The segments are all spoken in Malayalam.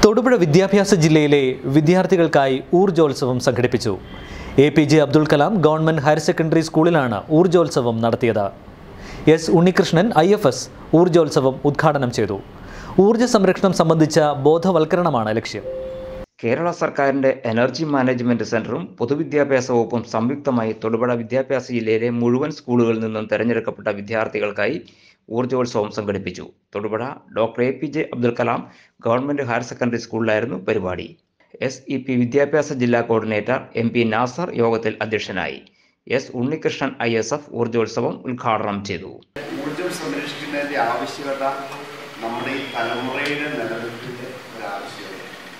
തൊടുപുഴ വിദ്യാഭ്യാസ ജില്ലയിലെ വിദ്യാർത്ഥികൾക്കായി ഊർജോത്സവം സംഘടിപ്പിച്ചു A P J Abdul Kalam government higher secondary സ്കൂളിലാണ് ഊർജോത്സവം നടത്തിയത് S Unnikrishnan I F S ഊർജോത്സവം ഉദ്ഘാടനം ചെയ്തു ഊർജ്ജ സംരക്ഷണം സംബന്ധിച്ച ബോധവൽക്കരണമാണ് ലക്ഷ്യം കേരള സർക്കാരിന്റെ എനർജി മാനേജ്മെന്റ് സെന്ററും പൊതുവിദ്യാഭ്യാസ വകുപ്പും സംയുക്തമായി തൊടുപുഴ വിദ്യാഭ്യാസ ജില്ലയിലെ മുഴുവൻ സ്കൂളുകളിൽ നിന്നും തെരഞ്ഞെടുക്കപ്പെട്ട വിദ്യാർത്ഥികൾക്കായി ഊർജ്ജോത്സവം സംഘടിപ്പിച്ചു Thodupuzha doctor A P J Abdul Kalam government higher secondary സ്കൂളിലായിരുന്നു പരിപാടി എസ് ഇ പി വിദ്യാഭ്യാസ ജില്ലാ കോർഡിനേറ്റർ എം പി നാസർ യോഗത്തിൽ അധ്യക്ഷനായി S Unnikrishnan I S F ഊർജ്ജോത്സവം ഉദ്ഘാടനം ചെയ്തു ഊർജം സംരക്ഷിക്കുന്നതിൻ്റെ ആവശ്യകത നമ്മുടെ ഈ തലമുറയുടെ നിലനിൽപ്പിൻ്റെ ഒരു ആവശ്യകതയാണ്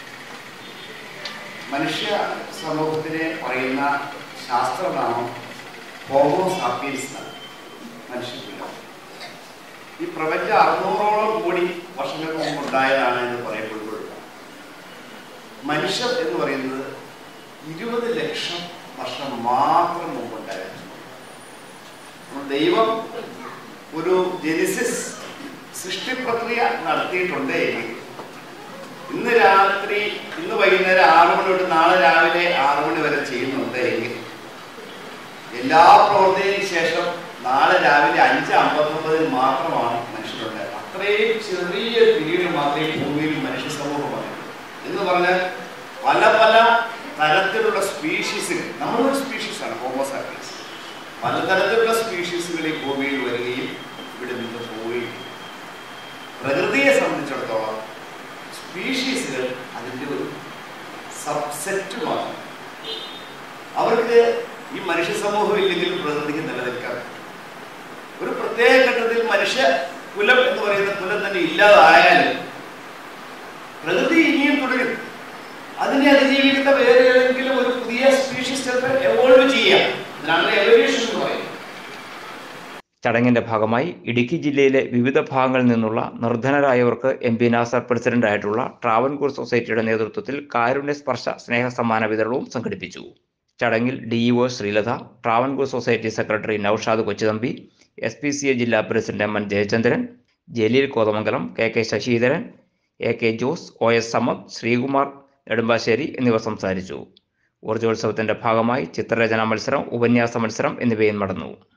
മനുഷ്യ സമൂഹത്തിനെ പറയുന്ന ശാസ്ത്രനാമം ഹോമോ സാപ്പിയൻസ് എന്നാണ് മനുഷ്യപ്പില്ല ഈ പ്രപഞ്ചം അറുന്നൂറോളം കോടി വർഷങ്ങൾക്ക് മുമ്പ് ഉണ്ടായതാണ് എന്ന് പറയപ്പെടുമ്പോൾ മനുഷ്യർ എന്ന് പറയുന്നത് ഇരുപത് ലക്ഷം വർഷം മാത്രം മുമ്പുണ്ടായിരുന്നു അപ്പോൾ ദൈവം ഒരു ജെനിസിസ് സൃഷ്ടി പ്രക്രിയ നടത്തിയിട്ടുണ്ട് എങ്കിൽ ഇന്ന് രാത്രി ഇന്ന് വൈകുന്നേരം ആറു മണി തൊട്ട് നാളെ രാവിലെ ആറു മണി വരെ ചെയ്യുന്നുണ്ട് എങ്കിൽ എല്ലാ പ്രവർത്തനത്തിന് ശേഷം നാളെ രാവിലെ അഞ്ച് അമ്പത്തൊമ്പതിന് മാത്രമാണ് മനുഷ്യരുണ്ട് അത്രയും ചെറിയ പീരീഡ് മാത്രമേ ഭൂമിയിൽ മനുഷ്യ സമൂഹമാണ് എന്ന് പറഞ്ഞാൽ പല പല തരത്തിലുള്ള സ്പീഷീസുകൾ നമ്മളൊരു സ്പീഷീസാണ് ഹോമോസാപ്പീസ് പലതരത്തിലുള്ള സ്പീഷീസുകൾ ഈ ഭൂമിയിൽ വരികയും ഇവിടെ നിന്ന് പോവുകയും ചെയ്യും. പ്രകൃതിയെ സംബന്ധിച്ചിടത്തോളം സ്പീഷീസുകൾ അതിൻ്റെ ഒരു സബ്സെറ്റുമാണ് അവർക്ക് ഈ മനുഷ്യ സമൂഹം ഇല്ലെങ്കിൽ പ്രകൃതിക്ക് നിലനിൽക്കാൻ ഒരു പ്രത്യേക ഘട്ടത്തിൽ മനുഷ്യ കുലം എന്ന് പറയുന്ന കുലം തന്നെ ഇല്ലാതായാലും പ്രകൃതി ഇനിയും തുടരും അതിനെ അതിജീവിക്കുന്ന വേറെ ഏതെങ്കിലും ഒരു പുതിയ സ്പീഷീസ് ചിലപ്പോൾ എവോൾവ് ചെയ്യാം അതിനാണ് എവല്യൂഷൻ എന്ന് പറയുന്നത് ചടങ്ങിന്റെ ഭാഗമായി ഇടുക്കി ജില്ലയിലെ വിവിധ ഭാഗങ്ങളിൽ നിന്നുള്ള നിർധനരായവർക്ക് എം പി നാസർ പ്രസിഡന്റായിട്ടുള്ള ട്രാവൻകൂർ സൊസൈറ്റിയുടെ നേതൃത്വത്തിൽ കാരുണ്യ സ്പർശ സ്നേഹ സമ്മാന വിതരണവും സംഘടിപ്പിച്ചു ചടങ്ങിൽ DEO Sreelatha Travancore society secretary Noushad Kochuthampi S P C A ജില്ലാ president M N Jayachandran Jaleel Kothamangalam K K Sasidharan A K Jose O S Samad Sreekumar Nedumbassery എന്നിവർ സംസാരിച്ചു ഊർജ്ജോത്സവത്തിന്റെ ഭാഗമായി ചിത്രരചനാ മത്സരം ഉപന്യാസ മത്സരം എന്നിവയും നടന്നു